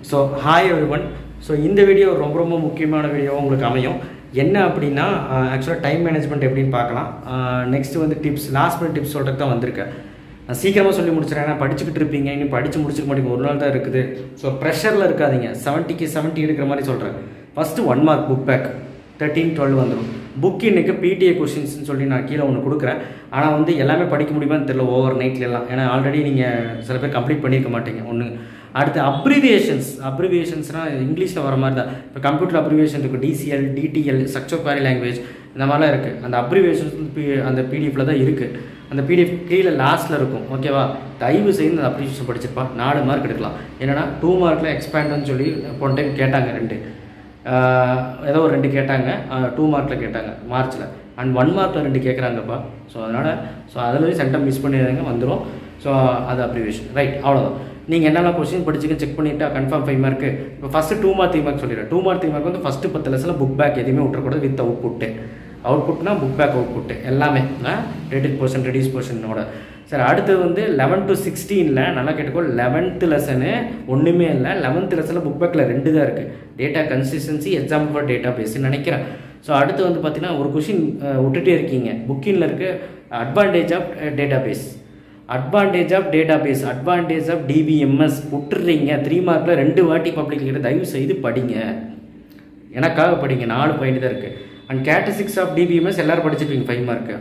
so hi everyone so இந்த video ரொம்ப ரொம்ப முக்கியமான வீடியோ உங்களுக்கு அமையும் என்ன அப்படின்னா ஆக்சுவலாக டைம் மேனேஜ்மெண்ட் எப்படின்னு பார்க்கலாம் நெக்ஸ்ட் வந்து டிப்ஸ் லாஸ்ட் மினிட் டிப்ஸ் சொல்கிறது தான் வந்திருக்கேன் நான் சீக்கிரமாக சொல்லி முடிச்சிடறேன் ஏன்னா படிச்சுக்கிட்டு இருப்பீங்க இன்னும் படித்து முடிச்சுக்க மாட்டேங்க ஒரு நாள் தான் இருக்குது ஸோ ப்ரெஷரில் இருக்காதீங்க செவன்ட்டிக்கு செவன்ட்டி எடுக்கிற மாதிரி சொல்கிறேன் first one mark book back thirteen twelve வந்துடும் புக் இன்னைக்கு பிடிஏ கொஷின்ஸ்னு சொல்லி நான் கீழே ஒன்று கொடுக்குறேன் ஆனால் வந்து எல்லாமே படிக்க முடியுமான்னு தெரியல ஓவர் நைட்ல எல்லாம் ஏன்னா ஆல்ரெடி நீங்கள் சில பேர் கம்ப்ளீட் பண்ணியிருக்க மாட்டீங்க ஒன்று அடுத்து அப்ரிவியேஷன்ஸ் அப்ரிவியேஷன்ஸ்னால் இங்கிலீஷில் வர மாதிரி தான் இப்போ கம்ப்யூட்டர் அப்ரிவியேஷன் இருக்குது DCL DDL structure query language இந்த மாதிரிலாம் இருக்குது அந்த அப்ரிவியேஷன்ஸ் அந்த பிடிஎஃப்ல தான் இருக்குது அந்த பிடிஎஃப் கீழே லாஸ்ட்டில் இருக்கும் ஓகேவா தயவு செய்து அந்த அப்ரிவியேஷன் படிச்சிருப்பா நாலு மார்க் எடுக்கலாம் என்னன்னா டூ மார்க்கில் எக்ஸ்பேண்டுன்னு சொல்லி போன டைம் கேட்டாங்க ரெண்டு ஆஹ் ஏதோ ஒரு ரெண்டு கேட்டாங்க டூ மார்க்கில் கேட்டாங்க மார்ச்சில் அண்ட் ஒன் மார்க்கில் ரெண்டு கேட்குறாங்கப்பா ஸோ அதனால் ஸோ அதில் சென்டம் மிஸ் பண்ணிடுறாங்க வந்துடும் ஸோ அது அப்ரிவேஷன் ரைட் அவ்வளோதான் நீங்கள் என்னென்ன கொஸ்டின் படிச்சுக்க செக் பண்ணிட்டா கன்ஃபார்ம் ஃபைவ் மார்க்கு இப்போ first two mark three mark சொல்லிடுறேன் டூ மார்க் த்ரீ மார்க் வந்து ஃபஸ்ட்டு பத்து லெசனில் புக் பேக் எதுவுமே விட்டுறக்கூடாது வித் அவுட் புட்டு அவுட் புட்னா புக் பேக் அவுட் புட்டு எல்லாமே ரேட்டட் போர்ஷன் ரெடியூஸ் போர்ஷனோட சரி அடுத்தது வந்து லெவன் டு சிக்ஸ்டீனில் நல்லா கேட்டுக்கோ லெவன்த்து லெசனு ஒன்றுமே இல்லை லெவன்த்து லெசனில் புக் பேக்கில் ரெண்டு தான் இருக்குது data consistency example for data பேஸ்ன்னு நினைக்கிறேன் ஸோ அடுத்து வந்து பார்த்தீங்கன்னா ஒரு கொஷின் விட்டுட்டே இருக்கீங்க புக்கிங்கில் இருக்க advantage of data base advantage of data base advantage of DBMS விட்டுறீங்க த்ரீ மார்க்கில் ரெண்டு வாட்டி பப்ளிக் கிட்ட தயவு செய்து படிங்க எனக்காக படிங்க நாலு பாயிண்ட் தான் இருக்குது அண்ட் கேட்டசிக்ஸ் ஆஃப் டிபிஎம்எஸ் எல்லாரும் படிச்சிருப்பீங்க ஃபைவ் மார்க்கு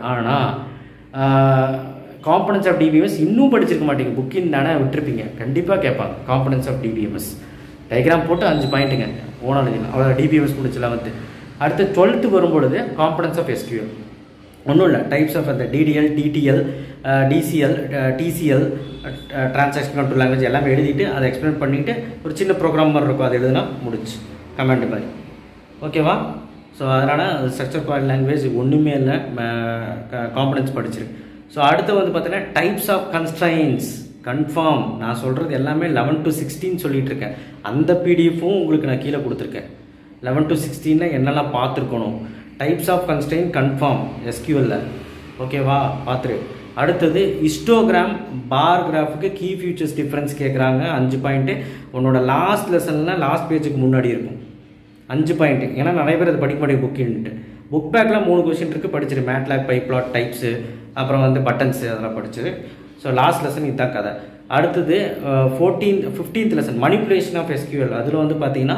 ஆனால் காம்பனன்ஸ் ஆஃப் டிபிஎம்எஸ் இன்னும் படிச்சிருக்க மாட்டீங்க புக்கின் தானே விட்டுருப்பீங்க கண்டிப்பாக கேட்பாங்க காம்பனன்ஸ் ஆஃப் டிபிஎம்எஸ் டயக்ராம் போட்டு அஞ்சு பாயிண்ட்டுங்க ஓனாலஜி அவ்வளோ டிபிஎம்எஸ் முடிச்சலாம் வந்து அடுத்து டுவெல்த்து வரும்பொழுது காம்பனன்ஸ் ஆஃப் எஸ்கியூஎல் ஒன்றும் இல்லை டைப்ஸ் ஆஃப் அந்த DDL DDL DCL DCL transaction control language எல்லாமே எழுதிட்டு அதை எக்ஸ்பிளைன் பண்ணிவிட்டு ஒரு சின்ன ப்ரோக்ராம் மாதிரி இருக்கும் அது எழுதுனா முடிச்சு கமெண்ட் மாதிரி ஓகேவா ஸோ அதனால் ஸ்ட்ரக்சர் குவாரி லாங்குவேஜ் ஒன்றுமே இல்லை காம்பனன்ஸ் படிச்சிருக்கு ஸோ அடுத்து வந்து பார்த்தீங்கன்னா டைப்ஸ் ஆஃப் கன்ஸ்ட்ரைன்ஸ் கன்ஃபார்ம் நான் சொல்கிறது எல்லாமே லெவன் டு சிக்ஸ்டீன் சொல்லிட்டு இருக்கேன் அந்த பிடிஎஃப்பும் உங்களுக்கு நான் கீழே கொடுத்துருக்கேன் லெவன் டு சிக்ஸ்டீனில் என்னெல்லாம் பார்த்துருக்கணும் டைப்ஸ் ஆஃப் கன்ஸ்டைன் கன்ஃபார்ம் எஸ்கியூஎல்ல ஓகேவா பார்த்துரு அடுத்தது ஹிஸ்டோகிராம் பார் கிராஃபுக்கு கீ ஃபியூச்சர்ஸ் டிஃப்ரென்ஸ் கேட்குறாங்க அஞ்சு பாயிண்ட்டு உன்னோட லாஸ்ட் லெசனில் லாஸ்ட் பேஜுக்கு முன்னாடி இருக்கும் அஞ்சு பாயிண்ட் ஏன்னா நிறைய பேர் அது படிக்க மாட்டேங்க புக்கின்ட்டு புக் பேக்கில் மூணு கொஸ்டின் இருக்குது படிச்சிரு மேட்லாக் பைப்லாட் டைப்ஸு அப்புறம் வந்து பட்டன்ஸு அதெல்லாம் படிச்சிரு ஸோ லாஸ்ட் லெசன் இதுதான் கதை அடுத்தது fourteenth fifteenth lesson manipulation of SQL அதில் வந்து பார்த்தீங்கன்னா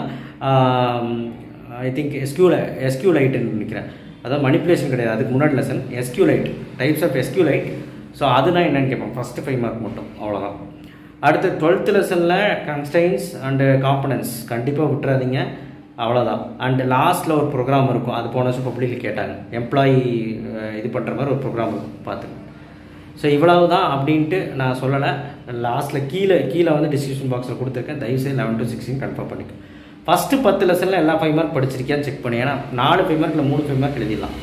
ஐ திங்க் எஸ்கியூல எஸ்கியூலைட்டுன்னு நினைக்கிறேன் அதாவது மணிப்புலேஷன் கிடையாது அதுக்கு முன்னாடி lesson SQLite types of SQLite so அதுனா என்னன்னு கேட்போம் ஃபஸ்ட்டு ஃபைவ் மார்க் மட்டும் அவ்வளோதான் அடுத்து டுவெல்த் லெசனில் கன்ஸ்டைன்ஸ் அண்டு காம்பனன்ஸ் கண்டிப்பாக விட்டுறாதீங்க அவ்வளோதான் அண்ட் லாஸ்ட்டில் ஒரு ப்ரோக்ராம் இருக்கும் அது போன வருஷம் பப்ளிக்கில் கேட்டாங்க எம்ப்ளாயி இது பண்ணுற மாதிரி ஒரு ப்ரோக்ராம் இருக்கும் பார்த்துங்க ஸோ இவ்வளவு தான் அப்படின்ட்டு நான் சொல்லலை லாஸ்ட்டில் கீழே கீழே வந்து டிஸ்கிரிப்ஷன் பாக்ஸில் கொடுத்துருக்கேன் தயவுசெய்து லெவன் டு சிக்ஸ்டீன் கன்ஃபார்ம் பண்ணிக்க ஃபஸ்ட்டு பத்து லெசனில் எல்லா ஃபைவ் மார்க் படிச்சிருக்கியான்னு செக் பண்ணி ஏன்னா நாலு ஃபைவ் மார்க் இல்லை மூணு ஃபைவ் மார்க் எழுதிடலாம்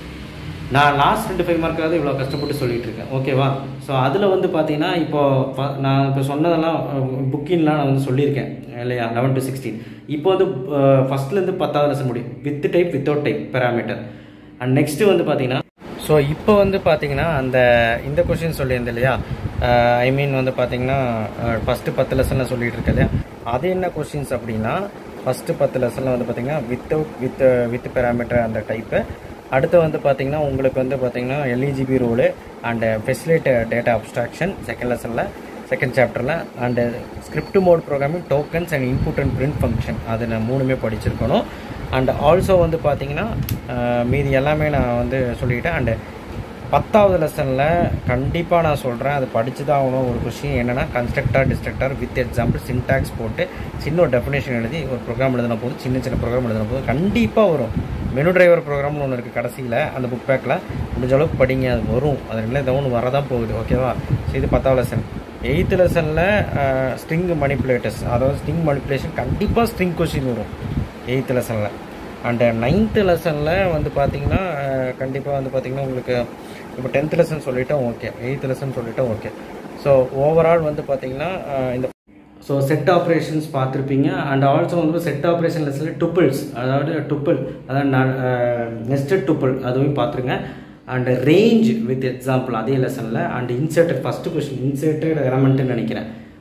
நான் லாஸ்ட் ரெண்டு ஃபைவ் மார்க்காவது இவ்வளோ கஷ்டப்பட்டு சொல்லிட்டு இருக்கேன் ஓகேவா ஸோ அதில் வந்து பார்த்தீங்கன்னா இப்போ நான் இப்போ சொன்னதெல்லாம் புக்கின்லாம் நான் வந்து சொல்லியிருக்கேன் இல்லையா லெவன் டு சிக்ஸ்டீன் இப்போ வந்து ஃபஸ்ட்லேருந்து பத்தாவது லெசன் முடியும் with type without type parameter and next வந்து பார்த்தீங்கன்னா ஸோ இப்போ வந்து பார்த்தீங்கன்னா அந்த இந்த கொஷின் சொல்லியிருந்தேன் இல்லையா ஐ மீன் வந்து பார்த்தீங்கன்னா ஃபஸ்ட்டு பத்து லெசனில் சொல்லிட்டு இருக்கேன் இல்லையா அது என்ன கொஷின்ஸ் அப்படின்னா ஃபஸ்ட்டு பத்து லெசனில் வந்து பார்த்தீங்கன்னா வித்தவுட் வித் வித் பேராமீட்டர் அந்த டைப்பு அடுத்து வந்து பார்த்தீங்கன்னா உங்களுக்கு வந்து பார்த்தீங்கன்னா LEGB rule and facilitate data abstraction second லெசனில் செகண்ட் சாப்டரில் and script mode programming tokens and input and print function அது நான் மூணுமே படிச்சிருக்கணும் அண்ட் ஆல்சோ வந்து பார்த்தீங்கன்னா மீதி எல்லாமே நான் வந்து சொல்லிக்கிட்டேன் அண்டு பத்தாவது லெசனில் கண்டிப்பாக நான் சொல்கிறேன் அது படித்து தான் ஆகணும் ஒரு கொஷின் என்னென்னா constructor destructor with example syntax போட்டு சின்ன ஒரு டெஃபினேஷன் எழுதி ஒரு ப்ரோக்ராம் எழுதின போது சின்ன சின்ன ப்ரோக்ராம் எழுதின போது கண்டிப்பாக வரும் மெனு டிரைவர் ப்ரோக்ராம்னு ஒன்று இருக்குது கடைசியில் அந்த புக் பேக்கில் முடிஞ்ச அளவுக்கு படிங்க அது வரும் அது ரெண்டு ஏதோ ஒன்று வரதான் போகுது ஓகேவா ஸோ இது பத்தாவது லெசன் எயித்து லெசனில் ஸ்ட்ரிங் மணிப்புலேட்டர்ஸ் அதாவது ஸ்ட்ரிங் மணிப்புலேஷன் கண்டிப்பாக ஸ்ட்ரிங் கொஷின் வரும் எயித்து லெசனில் அண்டு நைன்த்து லெசனில் வந்து பார்த்தீங்கன்னா கண்டிப்பாக வந்து பார்த்தீங்கன்னா உங்களுக்கு இப்போ டென்த் லெசன் சொல்லிட்டோம் ஓகே எயித்து லெசன் சொல்லிட்டோம் ஓகே ஸோ ஓவரால் வந்து பார்த்தீங்கன்னா இந்த ஸோ செட் ஆப்ரேஷன்ஸ் பார்த்துருப்பீங்க அண்ட் ஆல்சோ வந்து செட் ஆப்ரேஷன் லெசனில் டுப்பிள்ஸ் அதாவது டுப்பிள் அதாவது நெஸ்டட் டுப்பிள் அதுவும் பார்த்துருங்க அண்ட் ரேஞ்ச் வித் எக்ஸாம்பிள் அதே லெசனில் and inserted first question inserted எலமெண்ட்டுன்னு நினைக்கிறேன்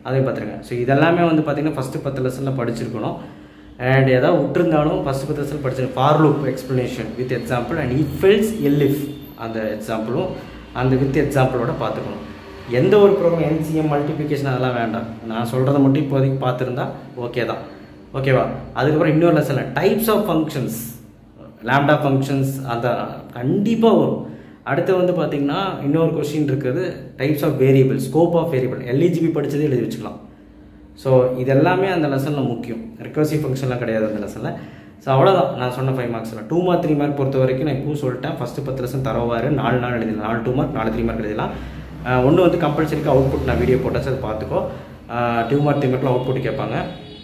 அதையும் பார்த்துருங்க ஸோ இதெல்லாமே வந்து பார்த்தீங்கன்னா ஃபஸ்ட்டு பத்து லெசனில் படிச்சிருக்கணும் அண்ட் ஏதாவது விட்டுருந்தாலும் ஃபஸ்ட்டு பத்து லெசன் படிச்சிருக்கணும் for loop explanation with example and if else elif அந்த எக்ஸாம்பிளும் அந்த வித் எக்ஸாம்பிளோட பார்த்துக்கணும் எந்த ஒரு ப்ரோக்ராம் என்சிஎம் மல்டிப்ளிகேஷன் அதெல்லாம் வேண்டாம் நான் சொல்கிறத மட்டும் இப்போதைக்கு பார்த்துருந்தா ஓகே தான் ஓகேவா அதுக்கப்புறம் இன்னொரு லெசனில் types of functions lambda functions அந்த கண்டிப்பாக வரும் அடுத்து வந்து பார்த்தீங்கன்னா இன்னொரு கொஸ்டின் இருக்குது types of variable scope of variable LEGB படித்ததே எழுதி வச்சுக்கலாம் ஸோ இதெல்லாமே அந்த லெசனில் முக்கியம் ரெக்கர்சிவ் ஃபங்க்ஷன்லாம் கிடையாது அந்த லெசனில் ஸோ அவ்வளோதான் நான் சொன்ன ஃபைவ் மார்க்ஸில் டூ மார்க் த்ரீ மார்க் பொறுத்த வரைக்கும் நான் இப்போ சொல்லிட்டேன் ஃபஸ்ட்டு பத்து லெசன் தரவாரு நாலு நாள் எழுதிடலாம் நாலு டூ மார்க் நாலு த்ரீ மார்க் எழுதலாம் ஒன்று வந்து கம்பல்சரிக்கு அவுட்புட் நான் வீடியோ போட்டாச்சு அதை பார்த்துக்கோ டூ மார்க் த்ரீ மார்க்கில் அவுட்புட் கேட்பாங்க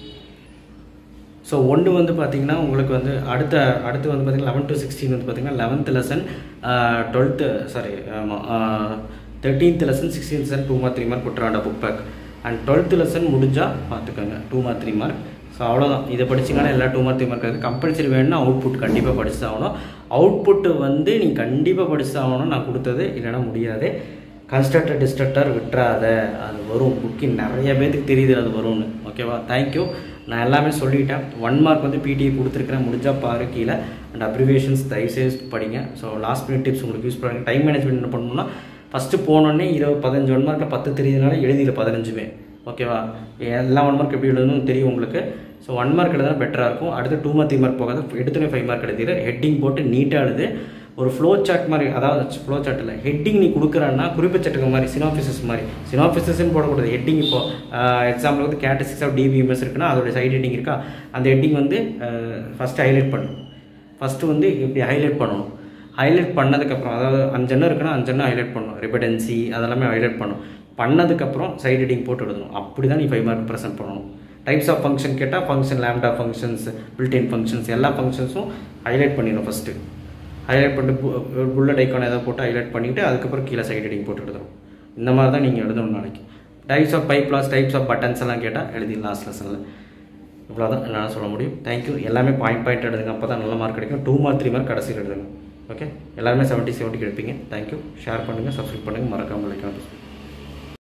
ஸோ ஒன்று வந்து பார்த்தீங்கன்னா உங்களுக்கு வந்து அடுத்த அடுத்து வந்து பார்த்தீங்கன்னா லெவன் டு சிக்ஸ்டீன் வந்து பார்த்தீங்கன்னா eleventh lesson twelfth sorry thirteenth lesson sixteenth lesson two mark three mark கொடுத்துருவாண்ட book back and twelfth lesson முடிஞ்சால் பார்த்துக்கோங்க two mark three mark so அவ்வளோதான் இதை படிச்சிங்கன்னா எல்லா டூ மார்க் த்ரீ மார்க் இருக்குது கம்பல்சரி வேணும்னா அவுட்புட் கண்டிப்பாக படிச்சு ஆகணும் அவுட்புட்டு வந்து நீ கண்டிப்பாக படிச்சு ஆகணும் நான் கொடுத்தது இல்லைன்னா முடியாது கன்ஸ்ட்ரக்டர் டிஸ்ட்ரக்டர் விட்டுறாத அது வரும் புக்கிங் நிறைய பேருக்கு தெரியுது அது வரும்னு ஓகேவா தேங்க்யூ நான் எல்லாமே சொல்லிட்டேன் ஒன் மார்க் வந்து பிடிஏ கொடுத்துருக்கிறேன் முடிஞ்சால் பாரு கீழே அண்ட் அப்ரிவேஷன்ஸ் தயவுசெய்து படிங்க ஸோ லாஸ்ட் மினிட் டிப்ஸ் உங்களுக்கு யூஸ் பண்ணுங்க டைம் மேனேஜ்மெண்ட் என்ன பண்ணணும்னா ஃபஸ்ட்டு போனோடனே இருபது பதினஞ்சு ஒன் மார்க்கில் பத்து தெரியுதுனால எழுதியில பதினஞ்சுமே ஓகேவா எல்லா ஒன் மார்க் எப்படி எழுதணும்னு தெரியும் உங்களுக்கு ஸோ ஒன் மார்க் எழுதுனா பெட்டராக இருக்கும் அடுத்து டூ மார்க் த்ரீ மார்க் போகாத எடுத்துனே ஃபைவ் மார்க் எழுதிடு ஹெட்டிங் போட்டு நீட்டாக எழுது ஒரு ஃப்ளோ சார்ட் மாதிரி அதாவது ஃப்ளோ சார்ட் இல்லை ஹெட்டிங் நீ கொடுக்குறான்னா குறிப்பு சட்டுக்கு மாதிரி சினாஃபிசஸ் மாதிரி சினாஃபிசஸ்ன்னு போடக்கூடாது ஹெட்டிங் இப்போ எக்ஸாம்பிள் வந்து கேட்டசிக்ஸ் ஆஃப் டிபிஎம்எஸ் இருக்குன்னா அதோட சைட் ஹெட்டிங் இருக்கா அந்த ஹெட்டிங் வந்து ஃபஸ்ட்டு ஹைலைட் பண்ணு ஃபஸ்ட்டு வந்து இப்படி ஹைலைட் பண்ணணும் ஹைலைட் பண்ணதுக்கப்புறம் அதாவது அஞ்செண்ணம் இருக்குன்னா அஞ்செண்ணம் ஹைலைட் பண்ணணும் ரிபடன்சி அதெல்லாமே ஹைலைட் பண்ணணும் பண்ணதுக்கப்புறம் சைட் ஹெட்டிங் போட்டு எழுதணும் அப்படி தான் நீ ஃபைவ் மார்க் ப்ரெசென்ட் பண்ணணும் டைப்ஸ் ஆஃப் ஃபங்க்ஷன் கேட்டால் function lambda functions built in functions எல்லா ஃபங்க்ஷன்ஸும் ஹைலைட் பண்ணிடணும் ஃபஸ்ட்டு ஹைலைட் பண்ணிட்டு புல்லட் ஐக்கான் ஏதாவது போட்டு ஹைலைட் பண்ணிவிட்டு அதுக்கப்புறம் கீழே சைட் ஹெட்டிங் போட்டு எழுதணும் இந்த மாதிரி தான் நீங்கள் எழுதணும் நாளைக்கு types of pipe loss types of buttons எல்லாம் கேட்டால் எழுதி லாஸ்ட் லெசனில் இவ்வளோ தான் என்னால் சொல்ல முடியும் தேங்க்யூ எல்லாமே பாயிண்ட் பாயிண்ட் எழுதுங்க அப்போ தான் நல்ல மார்க் கிடைக்கும் டூ மார்க் த்ரீ மார்க் கடைசியில் எழுதுங்க ஓகே எல்லாருமே செவன்ட்டி செவன்ட்டிக்கு எடுப்பீங்க தேங்க்யூ ஷேர் பண்ணுங்கள் சப்ஸ்கிரைப் பண்ணுங்கள் மறக்காமல் லைக்